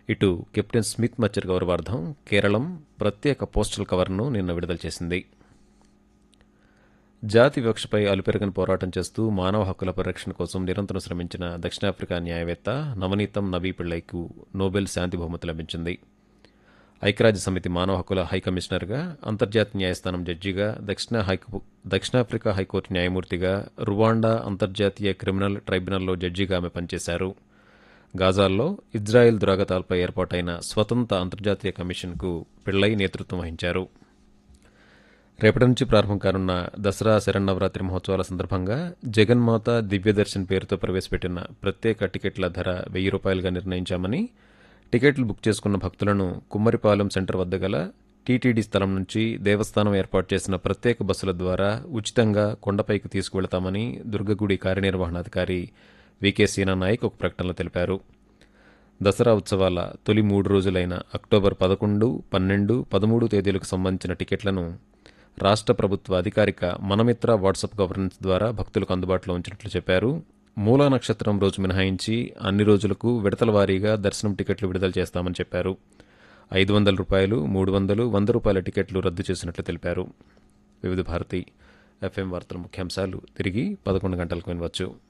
ఇటు captain Smith మచ్చర్ గౌరవార్థం కేరళం ప్రత్యేక పోస్టల్ కవర్ను నిన్న విడుదల చేసింది జాతి వివక్షపై అలుపెరగని పోరాటం చేస్తూ మానవ హక్కుల పరిరక్షణ కోసం నిరంతరం శ్రమించిన దక్షిణాఫ్రికా న్యాయవేత్త నవనీతం నవీ పిళ్ళైకు నోబెల్ శాంతి బహుమతి లభించింది ఐక్యరాజ్య సమితి మానవ హక్కుల హై కమిషనర్గా అంతర్జాతీయ న్యాయస్థానం జడ్జిగా దక్షిణ హైకో దక్షిణాఫ్రికా హైకోర్టు న్యాయమూర్తిగా రువాండా అంతర్జాతీయ క్రిమినల్ ట్రైబ్యునల్లో జడ్జిగా ఆమె పనిచేశారు గాజాల్లో ఇజ్రాయెల్ దురాగతాలపై ఏర్పాటైన స్వతంత్ర అంతర్జాతీయ కమిషన్కు పిళ్ళై నేతృత్వం వహించారు రేపటి నుంచి ప్రారంభం కానున్న దసరా శరన్నవరాత్రి మహోత్సవాల సందర్భంగా జగన్మాత దివ్యదర్శన్ పేరుతో ప్రవేశపెట్టిన ప్రత్యేక టికెట్ల ధర వెయ్యి రూపాయలుగా నిర్ణయించామని టికెట్లు బుక్ చేసుకున్న భక్తులను కుమ్మరిపాలెం సెంటర్ వద్ద గల టీటీడీ స్థలం నుంచి దేవస్థానం ఏర్పాటు చేసిన ప్రత్యేక బస్సుల ద్వారా ఉచితంగా కొండపైకి తీసుకువెళతామని దుర్గగుడి కార్యనిర్వహణాధికారి వికే సీనా నాయక్ ఒక ప్రకటనలో తెలిపారు దసరా ఉత్సవాల తొలి మూడు రోజులైన అక్టోబర్ పదకొండు పన్నెండు పదమూడు తేదీలకు సంబంధించిన టికెట్లను రాష్ట్ర ప్రభుత్వ అధికారిక మనమిత్ర వాట్సాప్ గవర్నెన్స్ ద్వారా భక్తులకు అందుబాటులో ఉంచినట్లు చెప్పారు మూలా నక్షత్రం రోజు మినహాయించి అన్ని రోజులకు విడతల వారీగా దర్శనం టికెట్లు విడుదల చేస్తామని చెప్పారు ఐదు వందల రూపాయలు మూడు వందలు వంద రూపాయల టికెట్లు రద్దు చేసినట్లు తెలిపారు వివిధ భారతి ఎఫ్ఎం వార్తల ముఖ్యాంశాలు తిరిగి పదకొండు గంటలకు వినవచ్చు